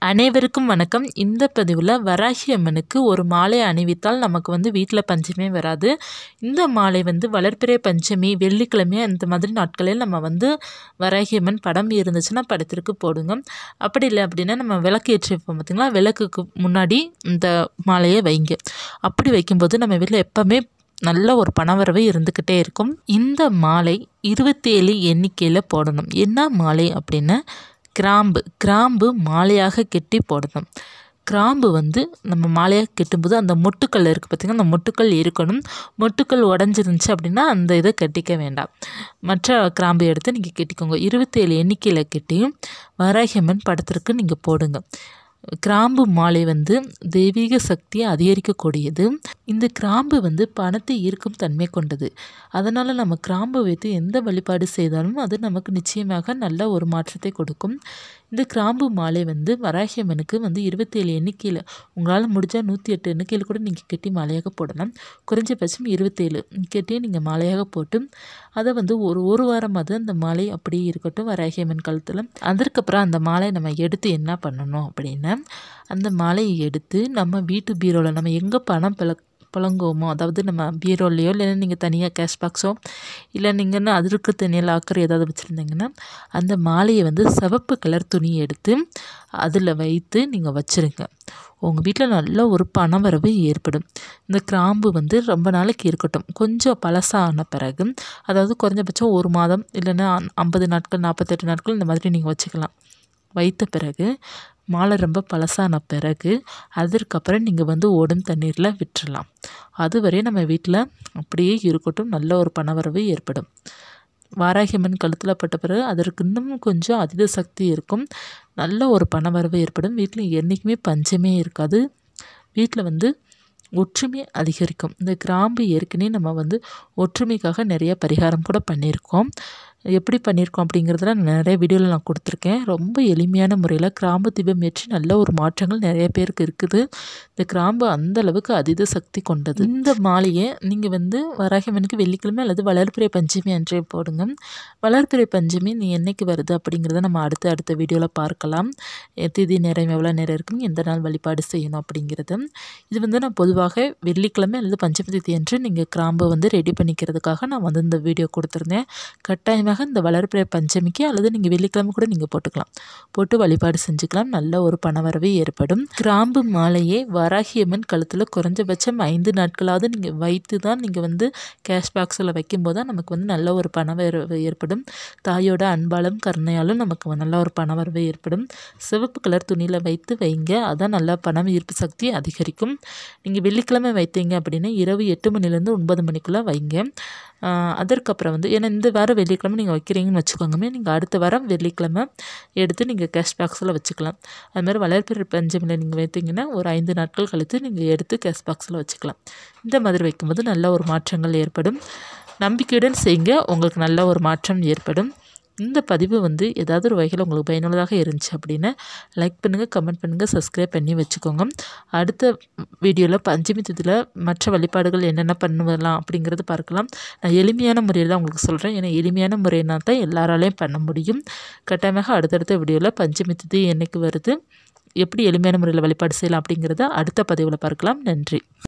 அனைவருக்கும் வணக்கம் இந்த பதிவில் வராகி அம்மனுக்கு ஒரு மாலை அணிவித்தால் நமக்கு வந்து வீட்டில் பஞ்சமே வராது இந்த மாலை வந்து வளர்பிறை பஞ்சமி வெள்ளிக்கிழமை அந்த மாதிரி நாட்களில் நம்ம வந்து வராகி அம்மன் படம் இருந்துச்சுன்னா படத்திற்கு போடுங்க அப்படி இல்லை அப்படின்னா நம்ம விளக்கு ஏற்றிருப்போம் பார்த்திங்களா விளக்குக்கு முன்னாடி இந்த மாலையை வைங்க அப்படி வைக்கும்போது நம்ம வீட்டில் எப்போவுமே நல்ல ஒரு பணவரவு இருந்துக்கிட்டே இருக்கும் இந்த மாலை இருபத்தேழு எண்ணிக்கையில் போடணும் என்ன மாலை அப்படின்னா கிராம்பு கிராம்பு மாலையாக கெட்டி போடணும் கிராம்பு வந்து நம்ம மாலையாக கெட்டும்போது அந்த மொட்டுக்கள் இருக்குது பார்த்திங்கன்னா அந்த மொட்டுக்கள் இருக்கணும் மொட்டுக்கள் உடஞ்சிருந்துச்சு அப்படின்னா அந்த இதை கட்டிக்க வேண்டாம் மற்ற கிராம்பு எடுத்து நீங்கள் கெட்டிக்கோங்க இருபத்தேழு எண்ணிக்கையில் கெட்டி வராகியம்மன் படத்திற்கு நீங்கள் போடுங்க கிராம்பு மாலை வந்து தெய்வீக சக்தியை அதிகரிக்கக்கூடியது இந்த கிராம்பு வந்து பணத்தை ஈர்க்கும் தன்மை கொண்டது அதனால் நம்ம கிராம்பு வைத்து எந்த வழிபாடு செய்தாலும் அது நமக்கு நிச்சயமாக நல்ல ஒரு மாற்றத்தை கொடுக்கும் இந்த கிராம்பு மாலை வந்து வராகியம்மனுக்கு வந்து இருபத்தேழு எண்ணிக்கையில் உங்களால் முடிஞ்சால் நூற்றி எட்டு எண்ணிக்கையில் கூட நீங்கள் கெட்டி மாலையாக போடலாம் குறைஞ்சபட்சம் இருபத்தேழு கெட்டி நீங்கள் மாலையாக போட்டு அதை வந்து ஒரு ஒரு வாரமாவது அந்த மாலை அப்படியே இருக்கட்டும் வராகியம்மன் கழுத்தில் அதற்கப்புறம் அந்த மாலை நம்ம எடுத்து என்ன பண்ணணும் அப்படின்னா அந்த மாலையை எடுத்து நம்ம வீட்டு பீரோவில் நம்ம எங்கே பணம் பிள புழங்குவோமோ அதாவது நம்ம பீரோலையோ இல்லைன்னா நீங்கள் தனியாக கேஷ் பாக்ஸோ இல்லை நீங்கள்னு அதற்கு தனியாக லாக்கர் ஏதாவது வச்சுருந்தீங்கன்னா அந்த மாலையை வந்து சிவப்பு கலர் துணி எடுத்து அதில் வைத்து நீங்கள் வச்சுருங்க உங்கள் வீட்டில் நல்ல ஒரு பணவரவு ஏற்படும் இந்த கிராம்பு வந்து ரொம்ப நாளைக்கு இருக்கட்டும் கொஞ்சம் பழசான பிறகு அதாவது குறைஞ்சபட்சம் ஒரு மாதம் இல்லைன்னா ஐம்பது நாட்கள் நாற்பத்தெட்டு நாட்கள் இந்த மாதிரி நீங்கள் வச்சுக்கலாம் வைத்த பிறகு மாலை ரொம்ப பழசான பிறகு அதற்கப்புறம் நீங்கள் வந்து ஓடும் தண்ணீரில் விட்டுறலாம் அதுவரை நம்ம வீட்டில் அப்படியே இருக்கட்டும் நல்ல ஒரு பணவரவு ஏற்படும் வாராகியம்மன் கழுத்தில் பட்ட பிறகு அதற்கு இன்னும் கொஞ்சம் அதீத சக்தி இருக்கும் நல்ல ஒரு பணவரவு ஏற்படும் வீட்டில் என்றைக்குமே பஞ்சமே இருக்காது வீட்டில் வந்து ஒற்றுமை அதிகரிக்கும் இந்த கிராம்பு ஏற்கனவே நம்ம வந்து ஒற்றுமைக்காக நிறைய பரிகாரம் கூட பண்ணியிருக்கோம் எப்படி பண்ணியிருக்கோம் அப்படிங்கிறதுல நிறைய வீடியோவில் நான் கொடுத்துருக்கேன் ரொம்ப எளிமையான முறையில் கிராம்பு தீபம் ஏற்றி நல்ல ஒரு மாற்றங்கள் நிறைய பேருக்கு இருக்குது இந்த கிராம்பு அந்த அளவுக்கு அதீத சக்தி கொண்டது இந்த மாலையை நீங்கள் வந்து வராகியம்மனுக்கு வெள்ளிக்கிழமை அல்லது வளர்பிறை பஞ்சமி அன்றே போடுங்க வளர்பிறை பஞ்சமி நீ என்னைக்கு வருது அப்படிங்கிறத நம்ம அடுத்த அடுத்த வீடியோவில் பார்க்கலாம் திதி நேரம் எவ்வளோ நேரம் இருக்கும் எந்த நாள் வழிபாடு செய்யணும் அப்படிங்கிறது இது வந்து நான் பொதுவாக வெள்ளிக்கிழமை அல்லது பஞ்சமி திதி அன்று நீங்கள் கிராம்பை வந்து ரெடி பண்ணிக்கிறதுக்காக நான் வந்து இந்த வீடியோ கொடுத்துருந்தேன் கட்டாயமாக இந்த வளர்பிறை பஞ்சமிக்கு அல்லது நீங்கள் வெள்ளிக்கிழமை கூட நீங்கள் போட்டுக்கலாம் போட்டு வழிபாடு செஞ்சுக்கலாம் நல்ல ஒரு பணவரவு ஏற்படும் கிராம்பு மாலையை வராகியம்மன் கழுத்தில் குறைஞ்சபட்சம் ஐந்து நாட்களாவது நீங்கள் வைத்து தான் நீங்கள் வந்து கேஷ் பாக்ஸில் வைக்கும்போது தான் நமக்கு வந்து நல்ல ஒரு பணவரவு ஏற்படும் தாயோட அன்பாலும் கருணையாலும் நமக்கு நல்ல ஒரு பணவரவு ஏற்படும் சிவப்பு கலர் துணியில் வைத்து வைங்க அதான் நல்லா பணம் ஈர்ப்பு சக்தி அதிகரிக்கும் நீங்கள் வெள்ளிக்கிழமை வைத்தீங்க அப்படின்னா இரவு எட்டு மணிலேருந்து ஒன்பது மணிக்குள்ளே வைங்க அதற்கப்புறம் வந்து ஏன்னா இந்த வாரம் வெள்ளிக்கிழமை நீங்கள் வைக்கிறீங்கன்னு வச்சுக்கோங்கமே நீங்கள் அடுத்த வாரம் வெள்ளிக்கிழமை எடுத்து நீங்கள் கேஷ் பாக்ஸில் வச்சுக்கலாம் அது மாதிரி வளர்ப்பிற பஞ்சமில் நீங்கள் வைத்தீங்கன்னா ஒரு ஐந்து நாட்கள் கழித்து நீங்கள் எடுத்து கேஷ் பாக்ஸில் வச்சுக்கலாம் இந்த மாதிரி வைக்கும்போது நல்ல ஒரு மாற்றங்கள் ஏற்படும் நம்பிக்கையுடன் செய்யுங்க உங்களுக்கு நல்ல ஒரு மாற்றம் ஏற்படும் இந்த பதிவு வந்து ஏதாவது ஒரு வகையில் உங்களுக்கு பயனுள்ளதாக இருந்துச்சு அப்படின்னா லைக் பண்ணுங்கள் கமெண்ட் பண்ணுங்கள் சப்ஸ்கிரைப் பண்ணி வச்சுக்கோங்க அடுத்த வீடியோவில் பஞ்சமி திதியில் மற்ற வழிபாடுகள் என்னென்ன பண்ணுவலாம் அப்படிங்கிறது பார்க்கலாம் நான் எளிமையான முறையில் தான் உங்களுக்கு சொல்கிறேன் ஏன்னா எளிமையான முறையினா தான் எல்லாராலையும் பண்ண முடியும் கட்டாயமாக அடுத்தடுத்த வீடியோவில் பஞ்சமி திதி என்றைக்கு வருது எப்படி எளிமையான முறையில் வழிபாடு செய்யலாம் அப்படிங்கிறத அடுத்த பதிவில் பார்க்கலாம் நன்றி